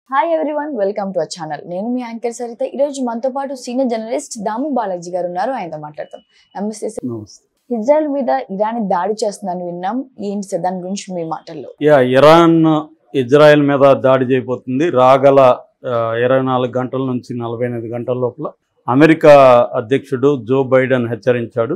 hi everyone welcome to our channel నేను మీ anchor Saritha ఈ రోజు మనతో పాటు సీనియర్ జర్నలిస్ట్ దాము బాలాజీ గారు ఉన్నారు ఆయనతో మాట్లాడతాం నమస్తే సార్ నమస్తే ఇజ్రాయెల్ మీద ఇరాన్ దాడి చేస్తుందని విన్నాం ఏంటి సార్ దాని గురించి మీ మాటల్లో యా ఇరాన్ ఇజ్రాయెల్ మీద దాడి చేయబోతుంది రాగల ఆ, ఇరవై నాలుగు గంటల నుంచి నలభై ఎనిమిది గంటల లోపల అమెరికా అధ్యక్షుడు జో బైడెన్ హెచ్చరించాడు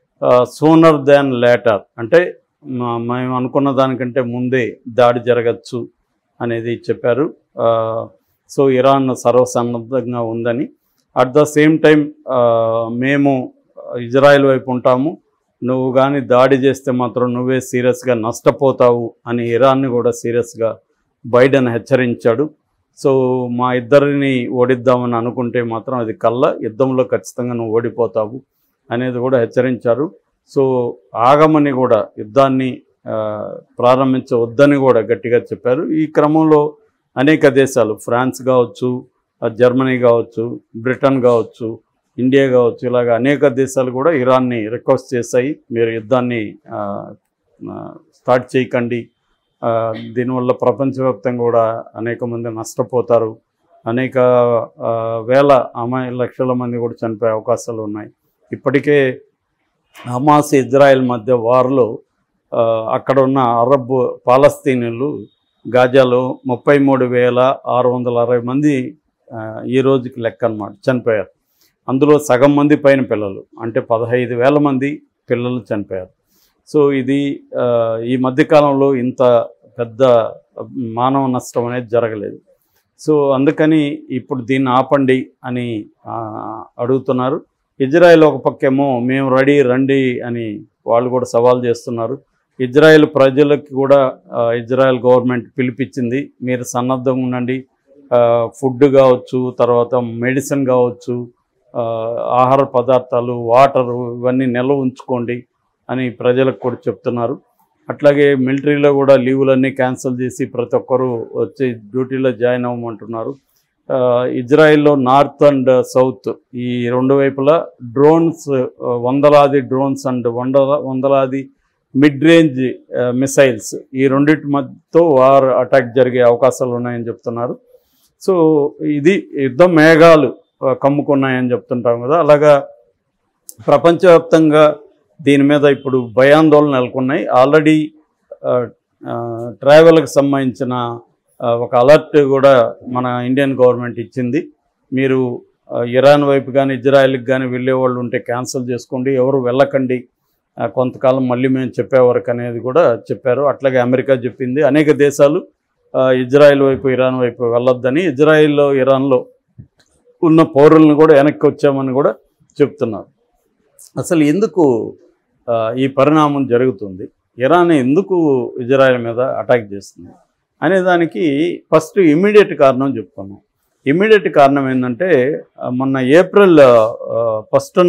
సోనర్ దాన్ లేటర్ అంటే మ- మేము అనుకున్న దానికంటే ముందే దాడి జరగచ్చు అనేది చెప్పారు ఆ, సో ఇరాన్ సర్వసన్నద్ధంగా ఉందని అట్ ద సేమ్ టైం మేము ఇజ్రాయెల్ వైపు ఉంటాము నువ్వు కానీ దాడి చేస్తే మాత్రం నువ్వే సీరియస్గా నష్టపోతావు అని ఇరాన్ని కూడా సీరియస్గా బైడెన్ హెచ్చరించాడు సో మా ఇద్దరిని ఓడిద్దామని అనుకుంటే మాత్రం అది కళ్ళ యుద్ధంలో ఖచ్చితంగా నువ్వు ఓడిపోతావు అనేది కూడా హెచ్చరించారు సో ఆగమని కూడా యుద్ధాన్ని ఆ, ప్రారంభించవద్దని కూడా గట్టిగా చెప్పారు ఈ క్రమంలో అనేక దేశాలు ఫ్రాన్స్ కావచ్చు ఆ, జర్మనీ కావచ్చు బ్రిటన్ కావచ్చు ఇండియా కావచ్చు ఇలాగ అనేక దేశాలు కూడా ఇరాన్ని రిక్వెస్ట్ చేశాయి మీరు యుద్ధాన్ని ఆ, ఆ, స్టార్ట్ చేయకండి ఆ, దీనివల్ల ప్రపంచవ్యాప్తంగా కూడా అనేక మంది నష్టపోతారు అనేక ఆ, వేల అమాయ లక్షల మంది కూడా చనిపోయే అవకాశాలు ఉన్నాయి ఇప్పటికే హమాస్ ఇజ్రాయెల్ మధ్య వార్లో ఆ, అక్కడ ఉన్న అరబ్ పాలస్తీనులు గాజాలో ముప్పై మూడు వేల ఆరు వందల అరవై మంది ఆ, ఈ రోజుకి లెక్క అన్నమాట చనిపోయారు అందులో సగం మంది పైన పిల్లలు అంటే పదహైదు వేల మంది పిల్లలు చనిపోయారు సో ఇది ఆ, ఈ మధ్యకాలంలో ఇంత పెద్ద మానవ నష్టం అనేది జరగలేదు సో అందుకని ఇప్పుడు దీన్ని ఆపండి అని ఆ, అడుగుతున్నారు ఇజ్రాయెల్ ఒక పక్కేమో మేము రెడీ రండి అని వాళ్ళు కూడా సవాల్ చేస్తున్నారు ఇజ్రాయెల్ ప్రజలకు కూడా ఆ, ఇజ్రాయెల్ గవర్నమెంట్ పిలిపించింది మీరు సన్నద్ధంగా ఉండండి ఆ, ఫుడ్ కావచ్చు తర్వాత మెడిసిన్ కావచ్చు ఆ, ఆహార పదార్థాలు వాటరు ఇవన్నీ నిల్వ ఉంచుకోండి అని ప్రజలకు కూడా చెప్తున్నారు అట్లాగే మిలిటరీలో కూడా లీవులన్నీ క్యాన్సిల్ చేసి ప్రతి ఒక్కరూ వచ్చి డ్యూటీలో జాయిన్ అవ్వమంటున్నారు ఆ, ఇజ్రాయెల్లో నార్త్ అండ్ సౌత్ ఈ రెండు వైపులా డ్రోన్స్ ఆ, వందలాది డ్రోన్స్ అండ్ వందల వందలాది మిడ్ రేంజ్ మిసైల్స్ ఈ రెండింటి మధ్యతో వార్ అటాక్ జరిగే అవకాశాలు ఉన్నాయని చెప్తున్నారు సో ఇది యుద్ధ మేఘాలు ఆ, కమ్ముకున్నాయని చెప్తుంటాం కదా అలాగా ప్రపంచవ్యాప్తంగా దీని మీద ఇప్పుడు భయాందోళన నెలకొన్నాయి ఆల్రెడీ ట్రావెల్కి సంబంధించిన ఆ, ఒక అలర్ట్ కూడా మన ఇండియన్ గవర్నమెంట్ ఇచ్చింది మీరు ఆ, ఇరాన్ వైపు కానీ ఇజ్రాయెల్కి కానీ వెళ్ళే వాళ్ళు ఉంటే క్యాన్సిల్ చేసుకోండి ఎవరు వెళ్ళకండి ఆ, కొంతకాలం మళ్ళీ మేము చెప్పే వరకు అనేది కూడా చెప్పారు అట్లాగే అమెరికా చెప్పింది అనేక దేశాలు ఆ, ఇజ్రాయెల్ వైపు ఇరాన్ వైపు వెళ్ళొద్దని ఇజ్రాయెల్లో ఇరాన్లో ఉన్న పౌరులను కూడా వెనక్కి వచ్చామని కూడా చెప్తున్నారు అసలు ఎందుకు ఆ, ఈ పరిణామం జరుగుతుంది ఇరాన్ ఎందుకు ఇజ్రాయెల్ మీద అటాక్ చేస్తుంది అనే దానికి ఫస్ట్ ఇమ్మీడియట్ కారణం చెప్తాను ఇమ్మీడియట్ కారణం ఏంటంటే ఆ, మొన్న ఏప్రిల్ ఫస్ట్న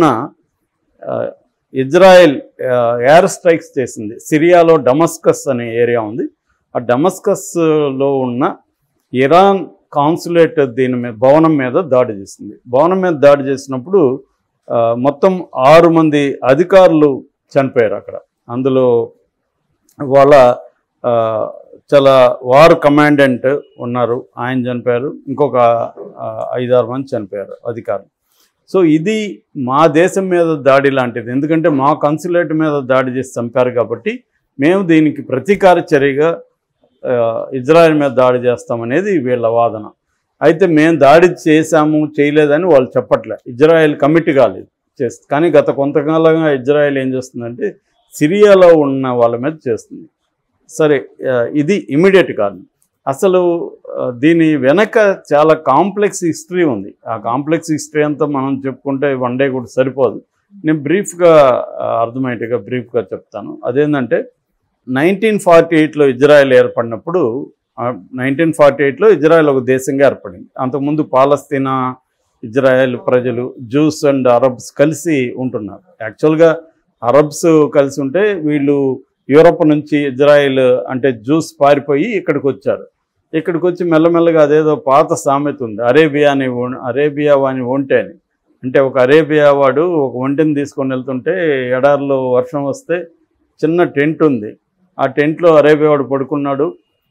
ఇజ్రాయెల్ ఆ, ఎయిర్ స్ట్రైక్స్ చేసింది సిరియాలో డమస్కస్ అనే ఏరియా ఉంది ఆ డమస్కస్లో ఉన్న ఇరాన్ కాన్సులేట్ దీని మీద భవనం మీద దాడి చేసింది భవనం మీద దాడి చేసినప్పుడు ఆ, మొత్తం ఆరు మంది అధికారులు చనిపోయారు అక్కడ అందులో వాళ్ళ ఆ, చాలా వార్ కమాండెంట్ ఉన్నారు ఆయన చనిపోయారు ఇంకొక ఆ, ఐదారు మంది చనిపోయారు అధికారులు సో ఇది మా దేశం మీద దాడి లాంటిది ఎందుకంటే మా కన్సులేట్ మీద దాడి చేసి చంపారు కాబట్టి మేము దీనికి ప్రతీకార చర్యగా ఆ, ఇజ్రాయెల్ మీద దాడి చేస్తామనేది వీళ్ళ వాదన అయితే మేము దాడి చేశాము చేయలేదని వాళ్ళు చెప్పట్లే ఇజ్రాయెల్ కమిటీ కాలేదు చేస్తుంది కానీ గత కొంతకాలంగా ఇజ్రాయెల్ ఏం చేస్తుందంటే సిరియాలో ఉన్న వాళ్ళ మీద చేస్తుంది సరే ఆ, ఇది ఇమీడియట్ కారణం అసలు ఆ, దీని వెనక చాలా కాంప్లెక్స్ హిస్టరీ ఉంది ఆ కాంప్లెక్స్ హిస్టరీ అంతా మనం చెప్పుకుంటే వన్ డే కూడా సరిపోదు నేను బ్రీఫ్గా అర్థమయ్యేట్టుగా బ్రీఫ్గా చెప్తాను అదేంటంటే నైన్టీన్ ఫార్టీ ఎయిట్లో ఇజ్రాయెల్ ఏర్పడినప్పుడు నైన్టీన్ ఫార్టీ ఎయిట్లో ఇజ్రాయెల్ ఒక దేశంగా ఏర్పడింది అంతకుముందు పాలస్తీనా ఇజ్రాయెల్ ప్రజలు జూస్ అండ్ అరబ్స్ కలిసి ఉంటున్నారు యాక్చువల్గా అరబ్స్ కలిసి ఉంటే వీళ్ళు యూరప్ నుంచి ఇజ్రాయెల్ అంటే జ్యూస్ పారిపోయి ఇక్కడికి వచ్చారు ఇక్కడికి వచ్చి మెల్లమెల్లగా అదేదో పాత సామెత ఉంది అరేబియా అని ఓ- అరేబియా వాని ఒంటె అని అంటే ఒక అరేబియా వాడు ఒక ఒంటెని తీసుకొని వెళ్తుంటే ఎడారిలో వర్షం వస్తే చిన్న టెంట్ ఉంది ఆ టెంట్లో అరేబియా వాడు పడుకున్నాడు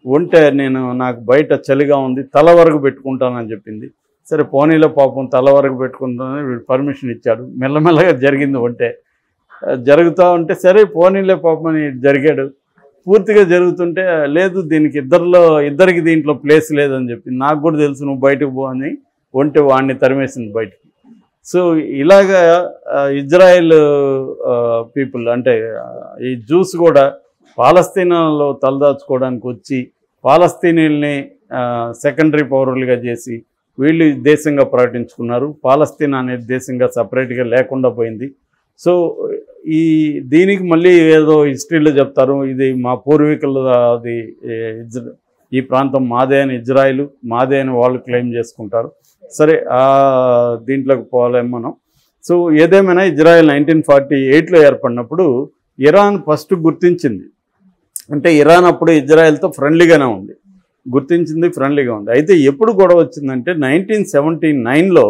ఉంటే నేను నాకు బయట చలిగా ఉంది తల వరకు పెట్టుకుంటానని చెప్పింది సరే పోనీలో పాపం తల వరకు పెట్టుకుంటానని వీడు పర్మిషన్ ఇచ్చాడు మెల్లమెల్లగా జరిగింది ఉంటే ఆ, జరుగుతూ ఉంటే సరే పోనీలే పాపం అని జరిగాడు పూర్తిగా జరుగుతుంటే లేదు దీనికి ఇద్దరిలో ఇద్దరికి దీంట్లో ప్లేస్ లేదని చెప్పింది నాకు కూడా తెలుసు నువ్వు బయటకు పో అని ఒంటి వాడిని తరిమేసింది బయటికి సో ఇలాగా ఆ, ఇజ్రాయెల్ పీపుల్ అంటే ఆ, ఈ జ్యూస్ కూడా పాలస్తీనాలో తలదాచుకోవడానికి వచ్చి పాలస్తీనీల్ని సెకండరీ పౌరులుగా చేసి వీళ్ళు దేశంగా ప్రకటించుకున్నారు పాలస్తీనా అనేది దేశంగా సపరేట్గా లేకుండా పోయింది సో ఈ దీనికి మళ్ళీ ఏదో హిస్టరీలో చెప్తారు ఇది మా పూర్వీకుల అది ఏ, ఇజ్ర- ఈ ప్రాంతం మాదే అని ఇజ్రాయిల్ మాదే అని వాళ్ళు క్లెయిమ్ చేసుకుంటారు సరే ఆ దీంట్లోకి పోలేం మనం సో ఏదేమైనా ఇజ్రాయెల్ నైన్టీన్ ఫార్టీ ఎయిట్లో ఏర్పడినప్పుడు ఇరాన్ ఫస్ట్ గుర్తించింది అంటే ఇరాన్ అప్పుడు ఇజ్రాయెల్తో ఫ్రెండ్లీగానే ఉంది గుర్తించింది ఫ్రెండ్లీగా ఉంది అయితే ఎప్పుడు గొడవ వచ్చిందంటే నైన్టీన్ సెవెంటీ నైన్లో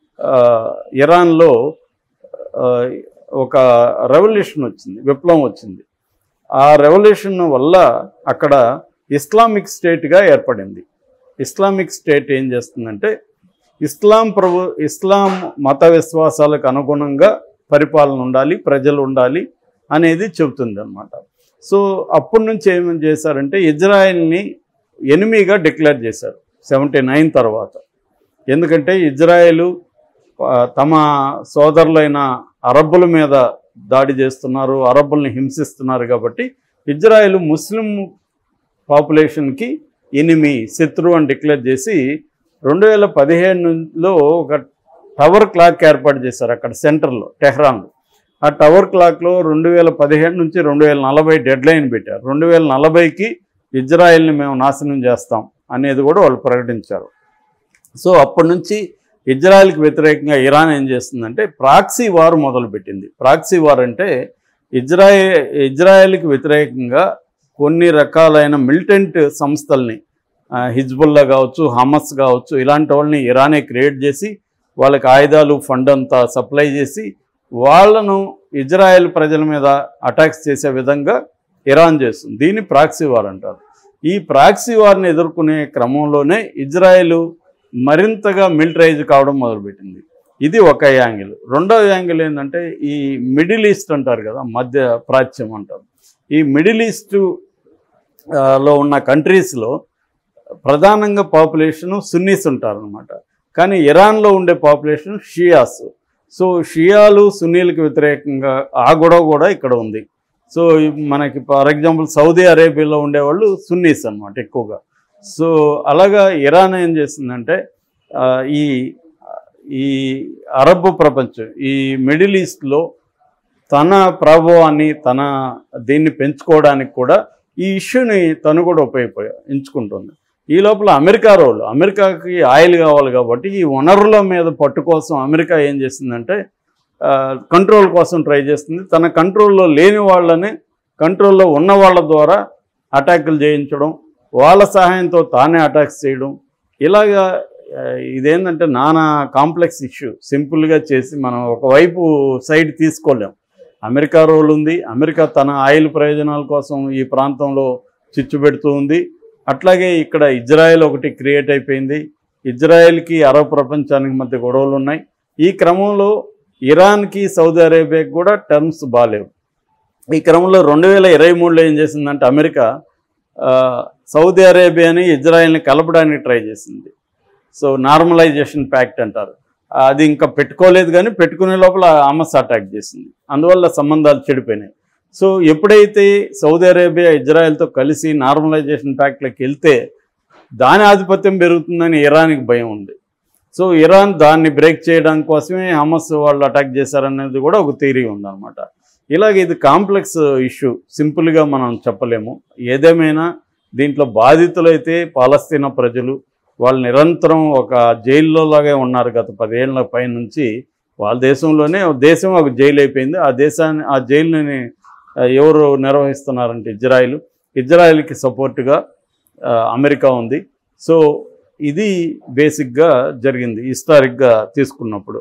ఇరాన్లో ఆ, ఒక రెవల్యూషన్ వచ్చింది విప్లవం వచ్చింది ఆ రెవల్యూషన్ వల్ల అక్కడ ఇస్లామిక్ స్టేట్గా ఏర్పడింది ఇస్లామిక్ స్టేట్ ఏం చేస్తుందంటే ఇస్లాం ప్రభు ఇస్లాం మత విశ్వాసాలకు అనుగుణంగా పరిపాలన ఉండాలి ప్రజలు ఉండాలి అనేది చెబుతుంది అనమాట సో అప్పటి నుంచి ఏమేమి చేశారంటే ఇజ్రాయెల్ని ఎనిమిగా డిక్లేర్ చేశారు సెవెంటీ నైన్ తర్వాత ఎందుకంటే ఇజ్రాయెలు ఆ, తమ సోదరులైన అరబ్బుల మీద దాడి చేస్తున్నారు అరబ్బుల్ని హింసిస్తున్నారు కాబట్టి ఇజ్రాయెల్ ముస్లిం పాపులేషన్కి ఎనిమి శత్రువు అని డిక్లేర్ చేసి రెండు వేల పదిహేనులో ఒక టవర్ క్లాక్ ఏర్పాటు చేశారు అక్కడ సెంటర్లో టెహ్రాన్లో ఆ టవర్ క్లాక్లో రెండు వేల పదిహేను నుంచి రెండు వేల నలభై డెడ్ లైన్ పెట్టారు రెండు వేల నలభైకి ఇజ్రాయెల్ని మేము నాశనం చేస్తాం అనేది కూడా వాళ్ళు ప్రకటించారు సో అప్పటి నుంచి ఇజ్రాయెల్కి వ్యతిరేకంగా ఇరాన్ ఏం చేస్తుందంటే ప్రాక్సీ వార్ మొదలుపెట్టింది ప్రాక్సీ వార్ అంటే ఇజ్రాయె ఇజ్రాయెల్కి వ్యతిరేకంగా కొన్ని రకాలైన మిలిటెంట్ సంస్థల్ని ఆ, హిజ్బుల్లా కావచ్చు హమస్ కావచ్చు ఇలాంటి వాళ్ళని ఇరానే క్రియేట్ చేసి వాళ్ళకి ఆయుధాలు ఫండ్ అంతా సప్లై చేసి వాళ్ళను ఇజ్రాయెల్ ప్రజల మీద అటాక్స్ చేసే విధంగా ఇరాన్ చేస్తుంది దీన్ని ప్రాక్సీ వార్ అంటారు ఈ ప్రాక్సీ వార్ని ఎదుర్కొనే క్రమంలోనే ఇజ్రాయెల్ మరింతగా మిలిటరైజ్ కావడం మొదలుపెట్టింది ఇది ఒక యాంగిల్ రెండవ యాంగిల్ ఏంటంటే ఈ మిడిల్ ఈస్ట్ అంటారు కదా మధ్య ప్రాచ్యం అంటారు ఈ మిడిల్ ఈస్ట్ ఆ, లో ఉన్న కంట్రీస్లో ప్రధానంగా పాపులేషన్ సున్నీస్ ఉంటారనమాట కానీ ఇరాన్లో ఉండే పాపులేషన్ షియాస్ సో షియాలు సున్నీలకు వ్యతిరేకంగా ఆ గొడవ కూడా ఇక్కడ ఉంది సో ఈ మనకి ఫర్ ఎగ్జాంపుల్ సౌదీ అరేబియాలో ఉండేవాళ్ళు సున్నీస్ అన్నమాట ఎక్కువగా సో అలాగా ఇరాన్ ఏం చేసిందంటే ఆ, ఈ ఈ అరబ్ ప్రపంచం ఈ మిడిల్ ఈస్ట్లో తన ప్రభావాన్ని తన దీన్ని పెంచుకోవడానికి కూడా ఈ ఇష్యూని తను కూడా ఉపయోగ ఎంచుకుంటుంది ఈ లోపల అమెరికా రోల్ అమెరికాకి ఆయిల్ కావాలి కాబట్టి ఈ వనరుల మీద పట్టు కోసం అమెరికా ఏం చేసిందంటే కంట్రోల్ కోసం ట్రై చేస్తుంది తన కంట్రోల్లో లేని వాళ్ళని కంట్రోల్లో ఉన్న వాళ్ళ ద్వారా అటాకులు చేయించడం వాళ్ళ సహాయంతో తానే అటాక్స్ చేయడం ఇలాగా ఆ, ఇదేంటంటే నానా కాంప్లెక్స్ ఇష్యూ సింపుల్గా చేసి మనం ఒకవైపు సైడ్ తీసుకోలేం అమెరికా రోల్ ఉంది అమెరికా తన ఆయిల్ ప్రయోజనాల కోసం ఈ ప్రాంతంలో చిచ్చు పెడుతూ ఉంది అట్లాగే ఇక్కడ ఇజ్రాయెల్ ఒకటి క్రియేట్ అయిపోయింది ఇజ్రాయెల్కి అరబ్ ప్రపంచానికి మధ్య గొడవలు ఉన్నాయి ఈ క్రమంలో ఇరాన్కి సౌదీ అరేబియాకి కూడా టర్మ్స్ బాగాలేవు ఈ క్రమంలో రెండు వేల ఇరవై మూడులో ఏం చేసిందంటే అమెరికా ఆ, సౌదీ అరేబియాని ఇజ్రాయెల్ని కలపడానికి ట్రై చేసింది సో నార్మలైజేషన్ ప్యాక్ట్ అంటారు అది ఇంకా పెట్టుకోలేదు కానీ పెట్టుకునే లోపల అమస్ అటాక్ చేసింది అందువల్ల సంబంధాలు చెడిపోయినాయి సో ఎప్పుడైతే సౌదీ అరేబియా ఇజ్రాయెల్తో కలిసి నార్మలైజేషన్ ప్యాక్ట్లోకి వెళ్తే దాని ఆధిపత్యం పెరుగుతుందని ఇరాన్కి భయం ఉంది సో ఇరాన్ దాన్ని బ్రేక్ చేయడం కోసమే హమస్ వాళ్ళు అటాక్ చేశారనేది కూడా ఒక థియరీ ఉందన్నమాట ఇలాగ ఇది కాంప్లెక్స్ ఇష్యూ సింపుల్గా మనం చెప్పలేము ఏదేమైనా దీంట్లో బాధితులైతే పాలస్తీనా ప్రజలు వాళ్ళు నిరంతరం ఒక జైల్లో లాగే ఉన్నారు గత పదేళ్ల పై నుంచి వాళ్ళ దేశంలోనే దేశం ఒక జైలు అయిపోయింది ఆ దేశాన్ని ఆ జైలుని ఆ, ఎవరు నిర్వహిస్తున్నారంటే ఇజ్రాయిల్ ఇజ్రాయిల్కి సపోర్ట్గా అమెరికా ఉంది సో ఇది బేసిక్గా జరిగింది హిస్టారిక్గా తీసుకున్నప్పుడు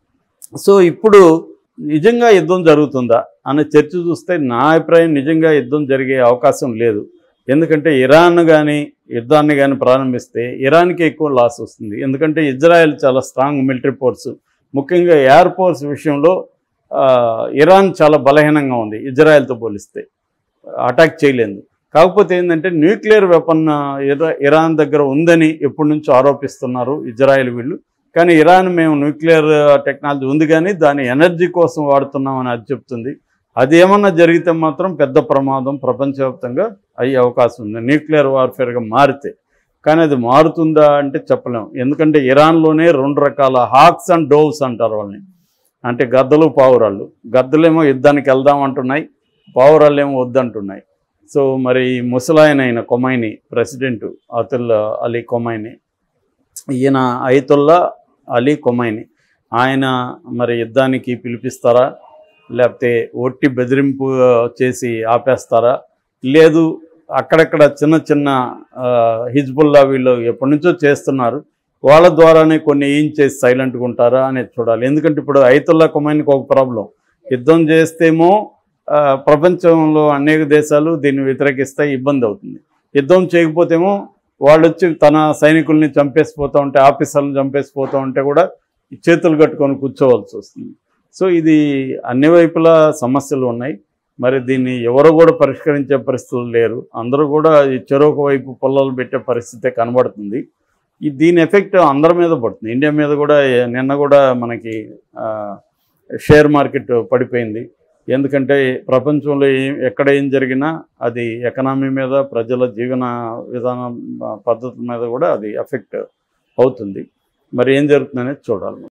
సో ఇప్పుడు నిజంగా యుద్ధం జరుగుతుందా అనే చర్చ చూస్తే నా అభిప్రాయం నిజంగా యుద్ధం జరిగే అవకాశం లేదు ఎందుకంటే ఇరాన్ కానీ యుద్ధాన్ని కానీ ప్రారంభిస్తే ఇరాన్కి ఎక్కువ లాస్ వస్తుంది ఎందుకంటే ఇజ్రాయెల్ చాలా స్ట్రాంగ్ మిలిటరీ ఫోర్స్ ముఖ్యంగా ఎయిర్ ఫోర్స్ విషయంలో ఆ, ఇరాన్ చాలా బలహీనంగా ఉంది ఇజ్రాయెల్తో పోలిస్తే అటాక్ చేయలేదు కాకపోతే ఏంటంటే న్యూక్లియర్ వెపన్ ఇరా ఇరాన్ దగ్గర ఉందని ఎప్పటి నుంచో ఆరోపిస్తున్నారు ఇజ్రాయెల్ వీళ్ళు కానీ ఇరాన్ మేము న్యూక్లియర్ టెక్నాలజీ ఉంది కానీ దాని ఎనర్జీ కోసం వాడుతున్నామని అది చెప్తుంది అది ఏమన్నా జరిగితే మాత్రం పెద్ద ప్రమాదం ప్రపంచవ్యాప్తంగా అయ్యే అవకాశం ఉంది న్యూక్లియర్ వార్ఫేర్గా మారితే కానీ అది మారుతుందా అంటే చెప్పలేం ఎందుకంటే ఇరాన్లోనే రెండు రకాల హాక్స్ అండ్ డోవ్స్ అంటారు వాళ్ళని అంటే గద్దలు పావురాళ్ళు గద్దలేమో యుద్ధానికి వెళ్దాం అంటున్నాయి పావురాళ్ళు ఏమో వద్దంటున్నాయి సో మరి ఈ ముసలాయన అయిన కొమైని ప్రెసిడెంట్ అతుల్ అలీ కొమైని ఈయన అయితుల్లా అలీ కొమైని ఆయన మరి యుద్ధానికి పిలిపిస్తారా లేకపోతే ఒట్టి బెదిరింపు చేసి ఆపేస్తారా లేదు అక్కడక్కడ చిన్న చిన్న ఆ, హిజ్బుల్లా వీళ్ళు ఎప్పటి నుంచో చేస్తున్నారు వాళ్ళ ద్వారానే కొన్ని ఏం చేసి సైలెంట్గా ఉంటారా అనేది చూడాలి ఎందుకంటే ఇప్పుడు అయితుల్లా కొమైన్కి ఒక ప్రాబ్లం యుద్ధం చేస్తేమో ఆ, ప్రపంచంలో అనేక దేశాలు దీన్ని వ్యతిరేకిస్తాయి ఇబ్బంది అవుతుంది యుద్ధం చేయకపోతేమో వాళ్ళు వచ్చి తన సైనికుల్ని చంపేసిపోతూ ఉంటే ఆఫీసర్లను చంపేసిపోతూ ఉంటే కూడా చేతులు కట్టుకొని కూర్చోవాల్సి వస్తుంది సో ఇది అన్ని వైపులా సమస్యలు ఉన్నాయి మరి దీన్ని ఎవరు కూడా పరిష్కరించే పరిస్థితులు లేరు అందరూ కూడా ఈ చెరొక వైపు పొలాలు పెట్టే పరిస్థితే కనబడుతుంది ఈ దీని ఎఫెక్ట్ అందరి మీద పడుతుంది ఇండియా మీద కూడా ఏ- నిన్న కూడా మనకి ఆ, షేర్ మార్కెట్ పడిపోయింది ఎందుకంటే ప్రపంచంలో ఏం ఎక్కడ ఏం జరిగినా అది ఎకనామీ మీద ప్రజల జీవన విధానం ఆ, పద్ధతుల మీద కూడా అది ఎఫెక్ట్ అవుతుంది మరి ఏం జరుగుతుందనేది చూడాలి